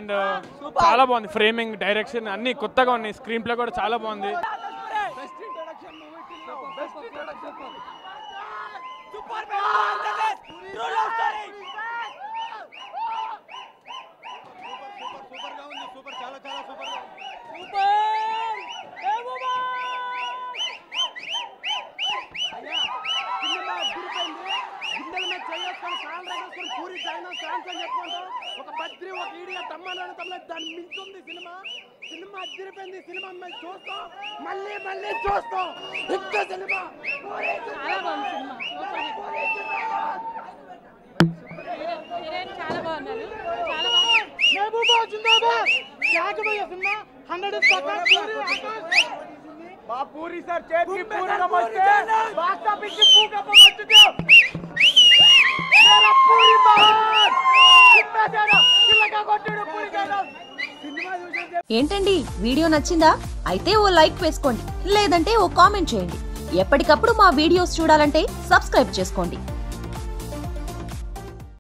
And చాలా బాగుంది framing direction అన్ని కొత్తగా ఉన్నాయి స్క్రీన్ ప్లే కూడా చాలా బాగుంది సూపర్ గా ఉంది సూపర్ చాలా చాలా సూపర్ గా సినిమా అదిరిపోయింది గుండెల మీద చేసుకొని కాళ్ళు వేసుకొని పూరి చైనా ఛాన్స్ అని చెప్పుకుంటా ఒక బద్రి ఒక ఈడియా తమ్మన్నాడు తమ్మ దాన్ని మించుంది సినిమా సినిమా అదిరిపోయింది సినిమా మేము చూస్తాం మళ్ళీ మళ్ళీ చూస్తాం ఇంకో సినిమా పూరి చాలా బాగుంది సినిమా పూరి జిందాబాద్. హీరోయిన్ చాలా బాగున్నారు చాలా బాగుంది మహబూబా జిందాబాద్ జాగబోయే సినిమా హండ్రెడ్ మా పూరి సార్ చేతికి పూరి నమస్తే బాక్స్ ఆఫీస్ కి పూక పమొచ్చుతో మేరా పూరి మహాన్ సినిమా తేడా కిల్లగా కొట్టాడు పూరి గారు సినిమా చూసి ఏంటండి వీడియో నచ్చిందా అయితే ఓ లైక్ వేసుకోండి లేదంటే ఓ కామెంట్ చేయండి ఎప్పటికప్పుడు మా వీడియోస్ చూడాలంటే సబ్స్క్రైబ్ చేసుకోండి